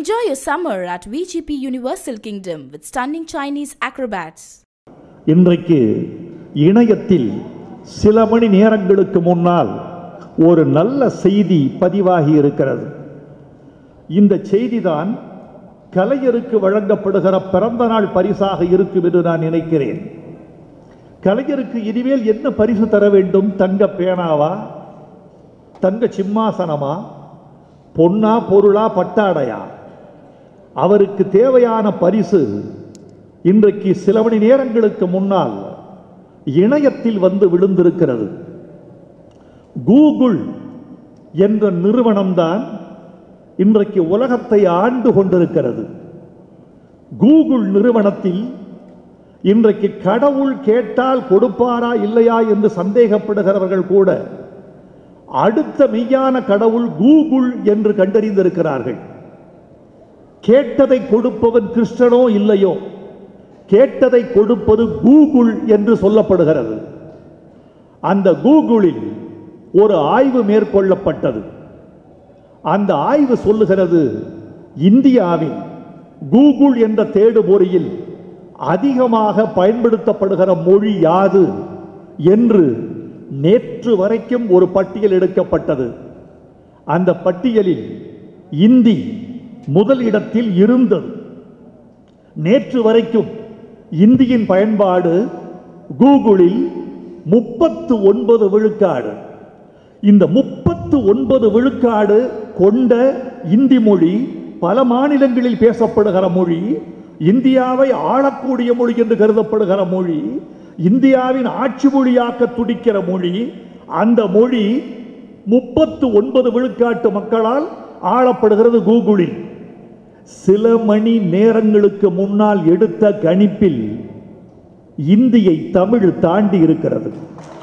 Enjoy your summer at VGP Universal Kingdom with stunning Chinese acrobats. இன்றைக்கு இணையத்தில் சில மணி நேரங்களுக்கு முன்னால் ஒரு நல்ல செய்தி பதிவாகி இருக்கிறது இந்த செய்திதான் கலைஞருக்கு வழங்கப்படுகிற பிறந்த நாள் பரிசாக இருக்கும் என்று நான் நினைக்கிறேன் கலைஞருக்கு இனிமேல் என்ன பரிசு தர வேண்டும் தங்க பேனாவா தங்க சிம்மாசனமா பொன்னா பொருளா பட்டாடையா அவருக்கு தேவையான பரிசு இன்றைக்கு சில மணி நேரங்களுக்கு முன்னால் இணையத்தில் வந்து விழுந்திருக்கிறது கூகுள் என்ற நிறுவனம்தான் இன்றைக்கு உலகத்தை ஆண்டு கொண்டிருக்கிறது கூகுள் நிறுவனத்தில் இன்றைக்கு கடவுள் கேட்டால் கொடுப்பாரா இல்லையா என்று சந்தேகப்படுகிறவர்கள் கூட அடுத்த மெய்யான கடவுள் கூகுள் என்று கண்டறிந்திருக்கிறார்கள் கேட்டதை கொடுப்பவன் கிருஷ்ணனோ இல்லையோ கேட்டதை கொடுப்பது கூகுள் என்று சொல்லப்படுகிறது அந்த கூகுளில் ஒரு ஆய்வு மேற்கொள்ளப்பட்டது அந்த ஆய்வு சொல்லுகிறது இந்தியாவில் கூகுள் என்ற தேடுபொறியில் அதிகமாக பயன்படுத்தப்படுகிற மொழி யாது என்று நேற்று வரைக்கும் ஒரு பட்டியல் எடுக்கப்பட்டது அந்த பட்டியலில் இந்தி முதல் இடத்தில் இருந்தது நேற்று வரைக்கும் இந்தியின் பயன்பாடு கூகுளில் முப்பத்து ஒன்பது விழுக்காடு இந்த முப்பத்து ஒன்பது விழுக்காடு கொண்ட இந்தி மொழி பல மாநிலங்களில் பேசப்படுகிற மொழி இந்தியாவை ஆளக்கூடிய மொழி என்று கருதப்படுகிற மொழி இந்தியாவின் ஆட்சி மொழியாக்க துடிக்கிற மொழி அந்த மொழி முப்பத்து ஒன்பது விழுக்காட்டு மக்களால் ஆளப்படுகிறது கூகுளில் சில மணி நேரங்களுக்கு முன்னால் எடுத்த கணிப்பில் இந்தியை தமிழ் தாண்டி இருக்கிறது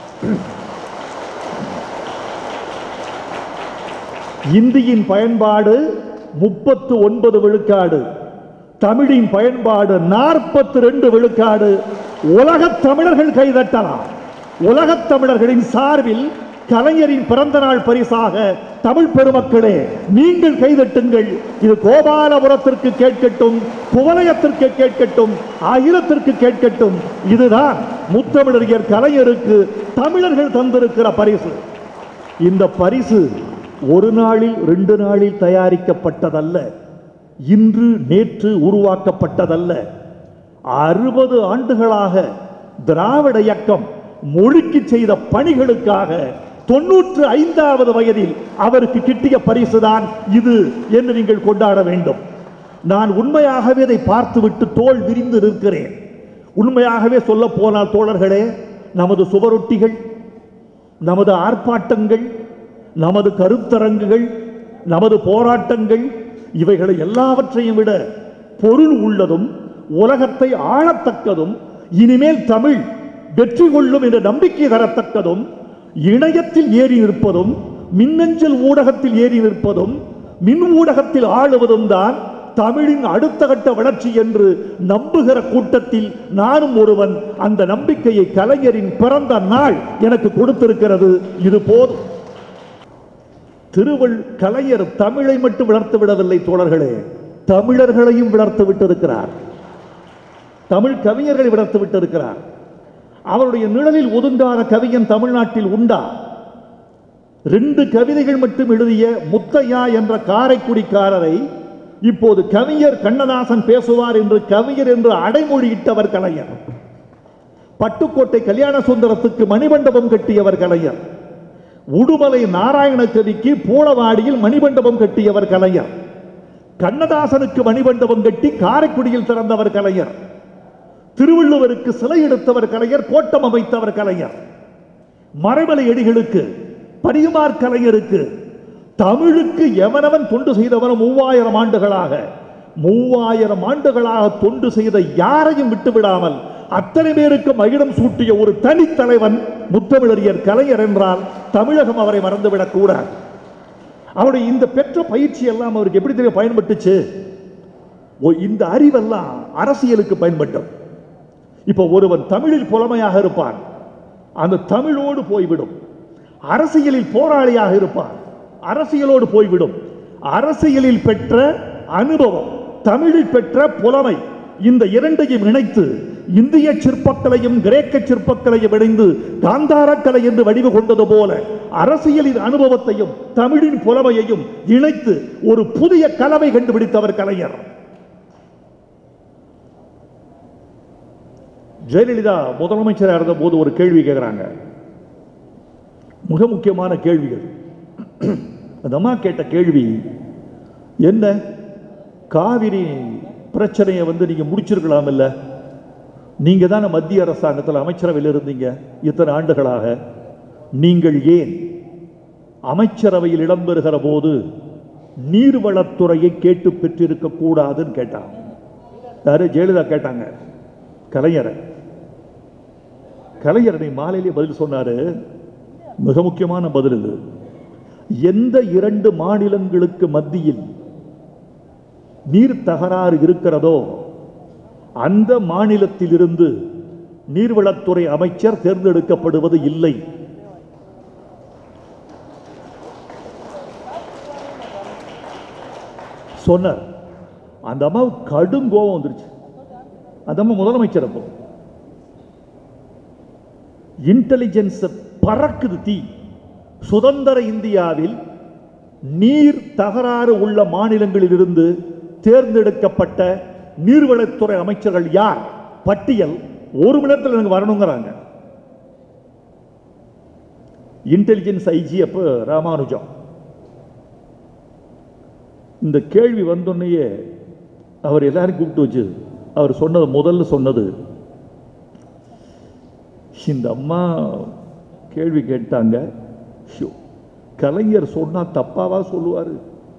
இந்தியின் பயன்பாடு முப்பத்து ஒன்பது விழுக்காடு தமிழின் பயன்பாடு நாற்பத்தி ரெண்டு விழுக்காடு உலகத் தமிழர்கள் கைதட்டலாம் உலகத் தமிழர்களின் சார்பில் கலைஞரின் பிறந்த நாள் பரிசாக தமிழ் பெருமக்களே நீங்கள் கைதட்டுங்கள் இது கோபாலபுரத்திற்கு கேட்கட்டும் குவலயத்திற்கு கேட்கட்டும் அகிலத்திற்கு கேட்கட்டும் இதுதான் முத்தமிழறிஞர் கலைஞருக்கு தமிழர்கள் தந்திருக்கிற பரிசு இந்த பரிசு ஒரு நாளில் ரெண்டு நாளில் தயாரிக்கப்பட்டதல்ல இன்று நேற்று உருவாக்கப்பட்டதல்ல அறுபது ஆண்டுகளாக திராவிட இயக்கம் மொழிக்கு செய்த பணிகளுக்காக தொன்னூற்று ஐந்தாவது வயதில் அவருக்கு கிட்டிய பரிசுதான் இது என்று நீங்கள் கொண்டாட வேண்டும் நான் உண்மையாகவே இதை பார்த்துவிட்டு தோல் விரிந்து நிற்கிறேன் உண்மையாகவே சொல்ல போனால் தோழர்களே நமது சுவரொட்டிகள் நமது ஆர்ப்பாட்டங்கள் நமது கருத்தரங்குகள் நமது போராட்டங்கள் இவைகளை எல்லாவற்றையும் விட பொருள் உள்ளதும் உலகத்தை ஆளத்தக்கதும் இனிமேல் தமிழ் வெற்றி கொள்ளும் என்ற நம்பிக்கை தரத்தக்கதும் இணையத்தில் ஏறி நிற்பதும் மின்னஞ்சல் ஊடகத்தில் ஏறி நிற்பதும் மின் ஊடகத்தில் ஆளுவதும் தான் தமிழின் அடுத்த கட்ட வளர்ச்சி என்று நம்புகிற கூட்டத்தில் நானும் ஒருவன் அந்த நம்பிக்கையை கலைஞரின் பிறந்த நாள் எனக்கு கொடுத்திருக்கிறது இது போதும் திருவள் கலைஞர் தமிழை மட்டும் வளர்த்து விடவில்லை தோழர்களே தமிழர்களையும் வளர்த்து விட்டிருக்கிறார் தமிழ் கவிஞர்களை வளர்த்து விட்டிருக்கிறார் அவருடைய நிழலில் ஒதுங்காத கவிஞன் தமிழ்நாட்டில் உண்டா ரெண்டு கவிதைகள் மட்டும் எழுதிய முத்தையா என்ற காரைக்குடிக்காரரை இப்போது கவிஞர் கண்ணதாசன் பேசுவார் என்று கவிஞர் என்று அடைமொழியிட்டவர் கலைஞர் பட்டுக்கோட்டை கல்யாண சுந்தரத்துக்கு மணிமண்டபம் கட்டியவர் கலைஞர் உடுமலை நாராயண கவிக்கு பூளவாடியில் மணிமண்டபம் கட்டியவர் கலைஞர் கண்ணதாசனுக்கு மணிமண்டபம் கட்டி காரைக்குடியில் திறந்தவர் கலைஞர் திருவள்ளுவருக்கு சிலை எடுத்தவர் கலைஞர் கோட்டம் அமைத்தவர் கலைஞர் மறைமலை அடிகளுக்கு படியுமார் கலைஞருக்கு தமிழுக்கு எவனவன் தொண்டு செய்தவன் மூவாயிரம் ஆண்டுகளாக மூவாயிரம் ஆண்டுகளாக தொண்டு செய்த யாரையும் விட்டுவிடாமல் அத்தனை பேருக்கு மகிடம் சூட்டிய ஒரு தனித்தலைவன் முத்தமிழறிஞர் கலைஞர் என்றால் தமிழகம் அவரை மறந்துவிடக் கூடாது அவருடைய இந்த பெற்ற பயிற்சி எல்லாம் அவருக்கு எப்படி தெரிய பயன்பட்டுச்சு ஓ, இந்த அறிவெல்லாம் அரசியலுக்கு பயன்பட்டது இப்போ ஒருவன் தமிழில் புலமையாக இருப்பான் அந்த தமிழோடு போய்விடும் அரசியலில் போராளியாக இருப்பான் அரசியலோடு போய்விடும் அரசியலில் பெற்ற அனுபவம் தமிழில் பெற்ற புலமை இந்த இரண்டையும் இணைத்து இந்திய சிற்பக்கலையும் கிரேக்க சிற்பக்கலையும் இணைந்து காந்தார கலை என்று வடிவு கொண்டது போல அரசியலின் அனுபவத்தையும் தமிழின் புலமையையும் இணைத்து ஒரு புதிய கலவை கண்டுபிடித்தவர் கலைஞர் ஜெயலலிதா முதலமைச்சராக இருந்த போது ஒரு கேள்வி கேட்குறாங்க மிக முக்கியமான கேள்விகள் அந்த அம்மா கேட்ட கேள்வி என்ன காவிரி பிரச்சனையை வந்து நீங்க முடிச்சிருக்கலாம் இல்ல நீங்க தானே மத்திய அரசாங்கத்தில் அமைச்சரவையில் இருந்தீங்க இத்தனை ஆண்டுகளாக நீங்கள் ஏன் அமைச்சரவையில் இடம்பெறுகிற போது நீர்வளத்துறையை கேட்டு பெற்றிருக்க கூடாதுன்னு கேட்டாங்க யாரு ஜெயலலிதா கேட்டாங்க கலைஞரை கலைஞரனை மாலையிலே பதில் சொன்னாரு மிக முக்கியமான பதில் இது எந்த இரண்டு மாநிலங்களுக்கு மத்தியில் நீர் தகராறு இருக்கிறதோ அந்த மாநிலத்திலிருந்து நீர்வளத்துறை அமைச்சர் தேர்ந்தெடுக்கப்படுவது இல்லை சொன்னார் அந்த அம்மாவுக்கு கடும் கோபம் வந்துருச்சு அந்த அம்மா முதலமைச்சர் அப்போ இன்டெலிஜென்ஸ் பறக்குது தீ சுதந்திர இந்தியாவில் நீர் தகராறு உள்ள மாநிலங்களிலிருந்து தேர்ந்தெடுக்கப்பட்ட நீர்வளத்துறை அமைச்சர்கள் யார் பட்டியல் ஒரு மணி நேரத்தில் எனக்கு வரணுங்கிறாங்க இன்டெலிஜென்ஸ் ஐஜி அப்போ ராமானுஜம் இந்த கேள்வி வந்தோடனேயே அவர் எல்லாரும் கூப்பிட்டு வச்சு அவர் சொன்னது முதல்ல சொன்னது இந்த அம்மா கேள்வி கேட்டாங்க ஷோ, கலைஞர் சொன்னா தப்பாவா சொல்லுவாரு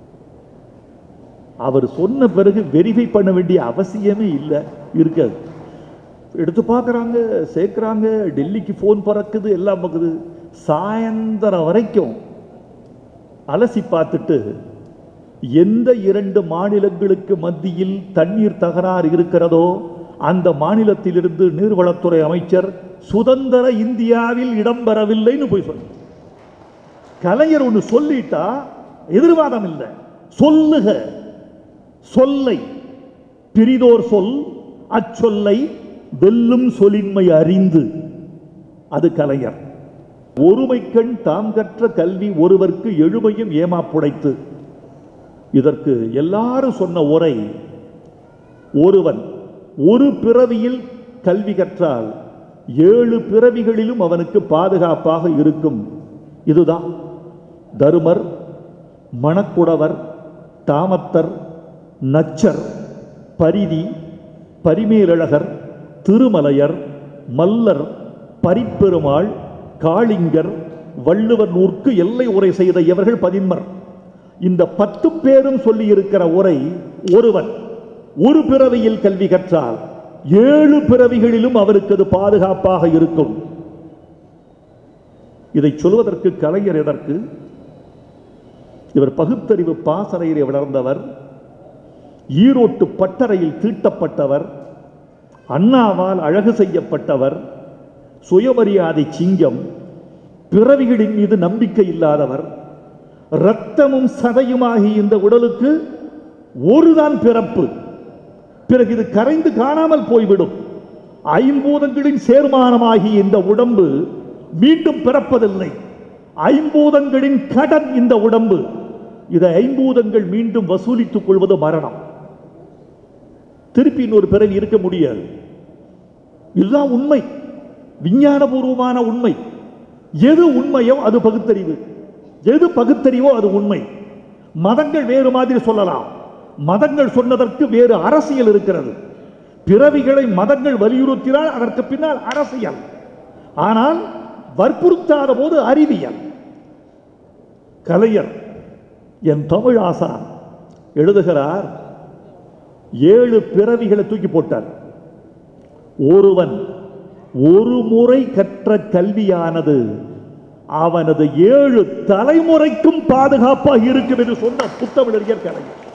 அவர் சொன்ன பிறகு வெரிஃபை பண்ண வேண்டிய அவசியமே இல்லை இருக்காது எடுத்து பார்க்குறாங்க சேர்க்குறாங்க டெல்லிக்கு ஃபோன் பறக்குது எல்லாம் பக்குது சாயந்தரம் வரைக்கும் அலசி பார்த்துட்டு எந்த இரண்டு மாநிலங்களுக்கு மத்தியில் தண்ணீர் தகராறு இருக்கிறதோ அந்த மாநிலத்திலிருந்து நீர்வளத்துறை அமைச்சர் சுதந்திர இந்தியாவில் இடம்பெறவில்லைன்னு போய் சொன்னார் கலைஞர் ஒன்று சொல்லிட்டா எதிர்வாதம் இல்லை சொல்லுக சொல்லை பிரிதோர் சொல் அச்சொல்லை வெல்லும் சொலின்மை அறிந்து அது கலைஞர் ஒருமைக்கண் தாம் கற்ற கல்வி ஒருவர்க்கு எழுமையும் ஏமாப்புடைத்து இதற்கு எல்லாரும் சொன்ன உரை ஒருவன் ஒரு பிறவியில் கல்வி கற்றால் ஏழு பிறவிகளிலும் அவனுக்கு பாதுகாப்பாக இருக்கும் இதுதான் தருமர் மணக்குடவர் தாமத்தர் நச்சர் பரிதி பரிமேலழகர் திருமலையர் மல்லர் பரிப்பெருமாள் காளிங்கர் வள்ளுவர் நூற்கு எல்லை உரை செய்த இவர்கள் பதின்மர் இந்த பத்து பேரும் சொல்லி இருக்கிற உரை ஒருவன் ஒரு பிறவியில் கல்வி கற்றால் ஏழு பிறவிகளிலும் அவருக்கு அது பாதுகாப்பாக இருக்கும் இதை சொல்வதற்கு கலைஞர் எதற்கு இவர் பகுத்தறிவு பாசறையிலே வளர்ந்தவர் ஈரோட்டு பட்டறையில் தீட்டப்பட்டவர் அண்ணாவால் அழகு செய்யப்பட்டவர் சுயமரியாதை சிங்கம் பிறவிகளின் மீது நம்பிக்கை இல்லாதவர் இரத்தமும் சதையுமாகி இந்த உடலுக்கு ஒருதான் பிறப்பு பிறகு இது கரைந்து காணாமல் போய்விடும் ஐம்பூதங்களின் சேர்மானமாகி இந்த உடம்பு மீண்டும் பிறப்பதில்லை ஐம்பூதங்களின் கடன் இந்த உடம்பு இதை ஐம்பூதங்கள் மீண்டும் வசூலித்துக் கொள்வது மரணம் திருப்பி இன்னொரு பிறவி இருக்க முடியாது இதுதான் உண்மை விஞ்ஞானபூர்வமான உண்மை எது உண்மையோ அது பகுத்தறிவு எது பகுத்தறிவோ அது உண்மை மதங்கள் வேறு மாதிரி சொல்லலாம் மதங்கள் சொன்னதற்கு வேறு அரசியல் இருக்கிறது பிறவிகளை மதங்கள் வலியுறுத்தினால் அதற்கு பின்னால் அரசியல் ஆனால் வற்புறுத்தாத போது அறிவியல் கலைஞர் என் தமிழ் ஆசான் எழுதுகிறார் ஏழு பிறவிகளை தூக்கி போட்டார் ஒருவன் ஒரு முறை கற்ற கல்வியானது அவனது ஏழு தலைமுறைக்கும் பாதுகாப்பாக இருக்கும் என்று சொன்ன புத்தமிழறிஞர் கலைஞர்